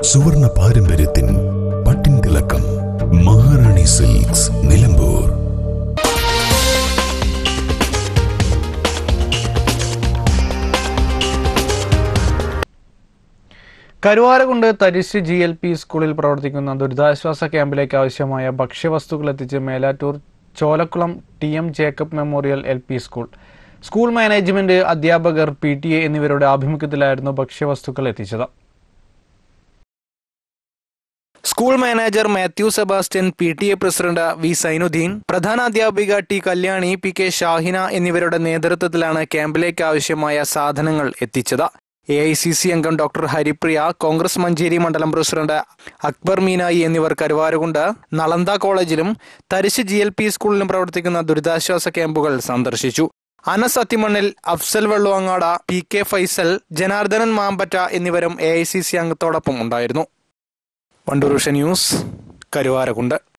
സുവർണ പാരമ്പര്യത്തിൻ പട്ടിൻ തിളക്കം Maharani silks Nilambur Karuvarakundu Tharish G L P സ്കൂളിൽ പ്രവർത്തിക്കുന്ന ദുരിതാശ്വാസ ക്യാമ്പിലേക്ക് ആവശ്യമായ ഭക്ഷ്യവസ്തുക്കൾ എത്തിച്ച് Melattur Cholakkulam T M Jacob memorial L P school school management അധ്യാപകർ പി ടി എ എന്നിവരുടെ ആഭിമുഖ്യത്തിലായിരുന്നു ഭക്ഷ്യവസ്തുക്കൾ എത്തിച്ചത് school manager Mathew Sebastian P T A president V Sainuddin പ്രധാനാധ്യാപിക T Kalyani P K Shahina എന്നിവരുടെ നേതൃത്വത്തിലാണ് ക്യാമ്പിലേക്ക് ആവശ്യമായ സാധനങ്ങൾ എത്തിച്ചത് എ ഐ സി സി അംഗം ഡോക്ടർ ഹരിപ്രിയ കോൺഗ്രസ് മഞ്ചേരി മണ്ഡലം പ്രസിഡന്റ് അക്ബർ മീനായി എന്നിവർ കരുവാരുകൊണ്ട് നളന്ദ കോളേജിലും തരിശ് ജി എൽ പി സ്കൂളിലും പ്രവർത്തിക്കുന്ന ദുരിതാശ്വാസ ക്യാമ്പുകൾ സന്ദർശിച്ചു അനസ് അത്തിമണ്ണിൽ അഫ്സൽ വെള്ളുവങ്ങാട പി കെ ഫൈസൽ ജനാർദ്ദനൻ മാമ്പറ്റ എന്നിവരും എ ഐ സി സി അംഗത്തോടൊപ്പം ഉണ്ടായിരുന്നു വണ്ടൂർ വിഷൻ ന്യൂസ് കരുവാരക്കുണ്ട്